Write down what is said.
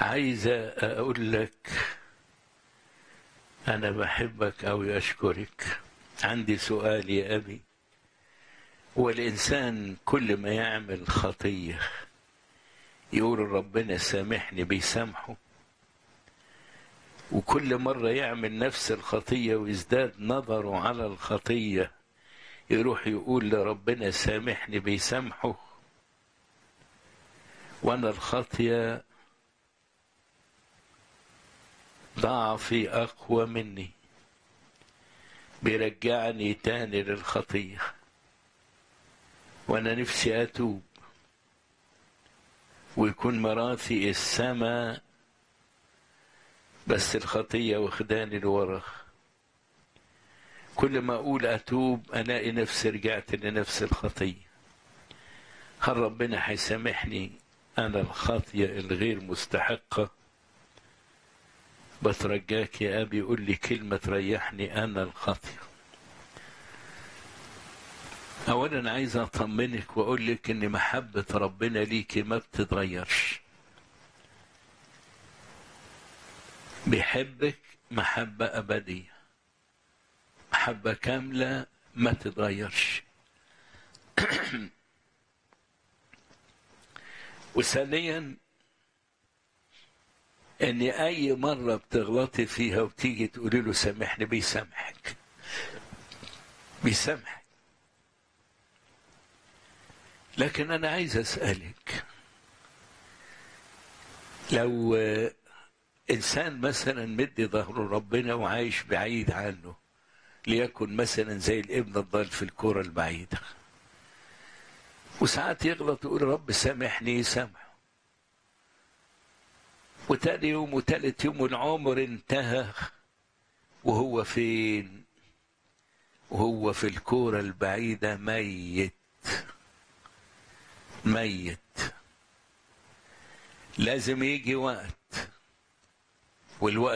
عايزة أقول لك أنا بحبك أو أشكرك عندي سؤال يا أبي والإنسان كل ما يعمل خطية يقول ربنا سامحني بيسامحه وكل مرة يعمل نفس الخطية ويزداد نظره على الخطية يروح يقول لربنا سامحني بيسامحه وأنا الخطية ضعفي أقوى مني بيرجعني تاني للخطية وأنا نفسي أتوب ويكون مراثي السماء بس الخطية واخداني لورا كل ما أقول أتوب ألاقي نفسي رجعت لنفس الخطية هل ربنا هيسامحني أنا الخطية الغير مستحقة بترجاك يا أبي قول لي كلمة تريحني أنا الخطية أولا عايز أطمنك وأقول لك إن محبة ربنا ليكي ما بتتغيرش بيحبك محبة أبدية محبة كاملة ما تتغيرش وثانيا ان اي مره بتغلطي فيها وتيجي تقولي له سامحني بيسامحك بيسامحك لكن انا عايز اسالك لو انسان مثلا مدي ظهره ربنا وعايش بعيد عنه ليكن مثلا زي الابن الضال في الكرة البعيدة وساعات يغلط ويقول رب سامحني يسامحه وتاني يوم وتالت يوم العمر انتهى وهو فين وهو في الكورة البعيدة ميت ميت لازم يجي وقت والوقت